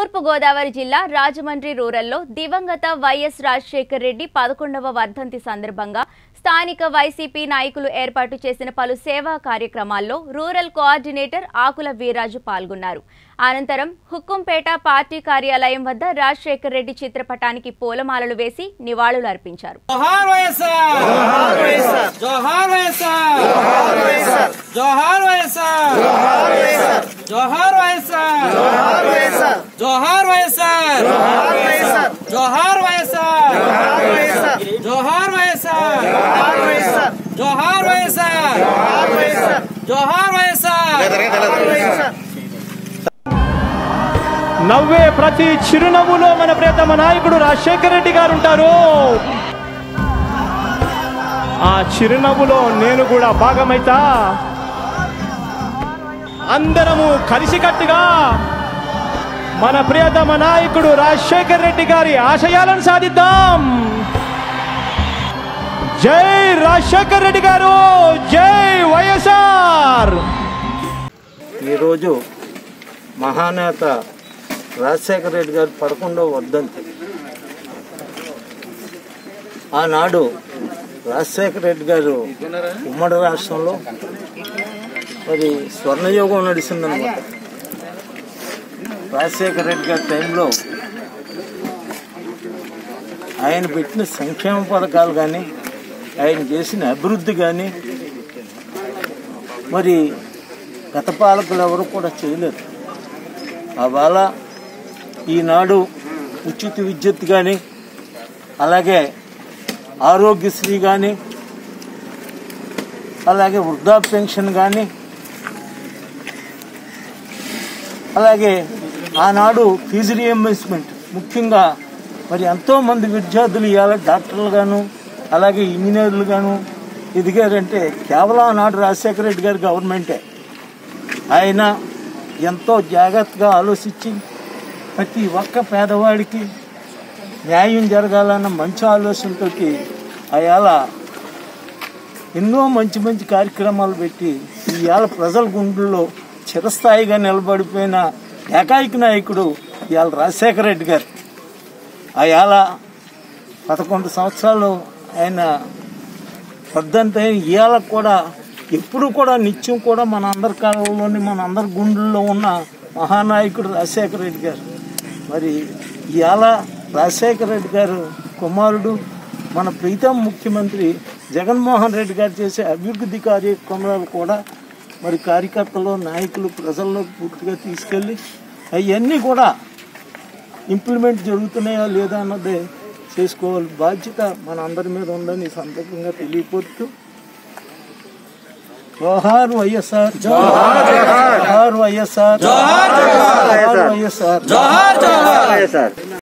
తూర్పుగోదావరి జిల్లా రాజమండ్రి రూరల్లో దివంగత వైఎస్ రాజశేఖర్ రెడ్డి పదకొండవ వర్ధంతి సందర్భంగా స్థానిక వైసీపీ నాయకులు ఏర్పాటు చేసిన పలు సేవా కార్యక్రమాల్లో రూరల్ కోఆర్డినేటర్ ఆకుల వీరాజు పాల్గొన్నారు అనంతరం హుక్కుంపేట పార్టీ కార్యాలయం వద్ద రాజశేఖర్ రెడ్డి చిత్రపటానికి పూలమాలలు వేసి నివాళులు అర్పించారు జోహార్ వైఎస్ఆర్ జోహార్ వైఎస్ఆర్ జోహార్ వైఎస్ఆర్ జోహార్ వైఎస్ఆర్ జోహార్ వైఎస్ఆర్ జోహార్ వైఎస్ఆర్ జోహార్ వైఎస్ఆర్ జోహార్ వైఎస్ఆర్ జోహార్ వైఎస్ఆర్ నవ్వే ప్రతి చిరునవ్వులో మన ప్రియతమ నాయకుడు రాజశేఖర రెడ్డి గారు ఉంటారు ఆ చిరునవ్వులో నేను కూడా భాగమైతా అందరము కలిసికట్టుగా మన ప్రియతమ నాయకుడు రాజశేఖర రెడ్డి గారి ఆశయాలను సాధిద్దాం జై రాజశేఖర రెడ్డి గారు జై వైఎస్ఆర్ ఈరోజు మహానేత రాజశేఖర రెడ్డి గారు పదకొండవ వర్ధంతి ఆనాడు రాజశేఖర రెడ్డి గారు ఉమ్మడి రాష్ట్రంలో మరి స్వర్ణయోగం నడిచిందనమాట రాజశేఖర రెడ్డి గారి టైంలో ఆయన పెట్టిన సంక్షేమ పథకాలు కానీ ఆయన చేసిన అభివృద్ధి కానీ మరి గత పాలకులు ఎవరు కూడా చేయలేరు అవాళ ఈనాడు ఉచిత విద్యుత్ కానీ అలాగే ఆరోగ్యశ్రీ కానీ అలాగే వృద్ధా పెన్షన్ కానీ అలాగే ఆనాడు ఫీజు రియంబర్స్మెంట్ ముఖ్యంగా మరి ఎంతోమంది విద్యార్థులు ఇవాళ డాక్టర్లు గాను అలాగే ఇంజనీర్లు గాను ఎదిగారంటే కేవలం ఆనాడు రాజశేఖర రెడ్డి గారి గవర్నమెంటే ఆయన ఎంతో జాగ్రత్తగా ఆలోచించి ప్రతి ఒక్క పేదవాడికి న్యాయం జరగాలన్న మంచి ఆలోచనతో అయాల ఎన్నో మంచి మంచి కార్యక్రమాలు పెట్టి ఇవాళ ప్రజల గుండెల్లో చిరస్థాయిగా నిలబడిపోయిన ఏకాయిక నాయకుడు ఇవాళ రాజశేఖర రెడ్డి గారు అయాల పదకొండు సంవత్సరాలు ఆయన వర్ధంతి ఇవాళ కూడా ఎప్పుడు కూడా నిత్యం కూడా మన అందరి కాలంలోని మన అందరి గుండెల్లో ఉన్న మహానాయకుడు రాజశేఖర రెడ్డి గారు మరి ఇవాళ రాజశేఖర రెడ్డి గారు కుమారుడు మన ప్రీతం ముఖ్యమంత్రి జగన్మోహన్ రెడ్డి గారు చేసే అభివృద్ధి కార్యక్రమాలు కూడా మరి కార్యకర్తలు నాయకులు ప్రజల్లో పూర్తిగా తీసుకెళ్ళి అవన్నీ కూడా ఇంప్లిమెంట్ జరుగుతున్నాయా లేదా అన్నదే చేసుకోవాలి బాధ్యత మన అందరి మీద ఉందని ఈ సందర్భంగా తెలియపోతూ జోహార్ వైఎస్ఆర్ జోహార్ వైఎస్ఆర్ జోహార్ వైఎస్ఆర్ జోహార్ జోహార్